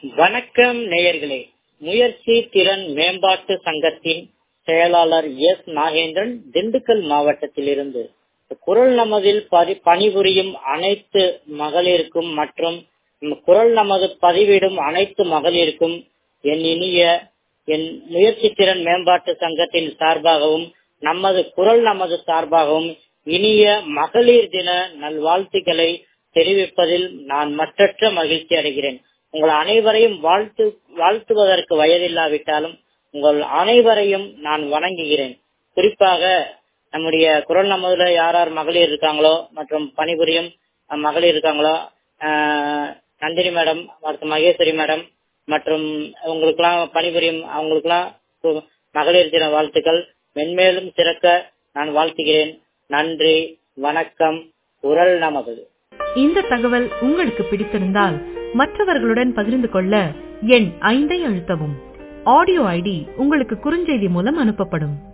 வணக்கம் நேயர்களே முயற்சி திறன் மேம்பாட்டு சங்கத்தின் செயலாளர் எஸ் நாகேந்திரன் திண்டுக்கல் மாவட்டத்திலிருந்து குரல் நமதில் பதி- பணிபுரியும் அனைத்து மகளிருக்கும் மற்றும் குரல் நமது பதிவிடும் அனைத்து மகளிருக்கும் என் இனிய என் முயற்சி திறன் மேம்பாட்டு சங்கத்தின் சார்பாகவும் நமது குரல் நமது சார்பாகவும் இனிய மகளிர் தின நல்வாழ்த்துக்களை தெரிவிப்பதில் நான் மற்றற்ற மகிழ்ச்சி அடைகிறேன் உங்கள் அனைவரையும் வாழ்த்து வாழ்த்துவதற்கு வயதில்லாவிட்டாலும் உங்கள் அனைவரையும் நான் வணங்குகிறேன் குறிப்பாக நம்முடைய குரல் நமதுல யார் யார் மகளிர் இருக்காங்களோ மற்றும் பணிபுரியும் அஹ், மகளிர் இருக்காங்களோ ஆஹ், நந்தினி மேடம் மற்றும் மகேஸ்வரி மேடம் மற்றும் உங்களுக்கெல்லாம் பணிபுரியும் அவங்களுக்கெல்லாம் கு- மகளிர் தின வாழ்த்துக்கள் மென்மேலும் சிறக்க நான் வாழ்த்துகிறேன் நன்றி வணக்கம் குரல் நமது இந்த தகவல் உங்களுக்கு பிடித்திருந்தால் மற்றவர்களுடன் பகிர்ந்து கொள்ள எண் ஐந்தை அழுத்தவும் ஆடியோ ஐடி உங்களுக்கு குறுஞ்செய்தி மூலம் அனுப்பப்படும்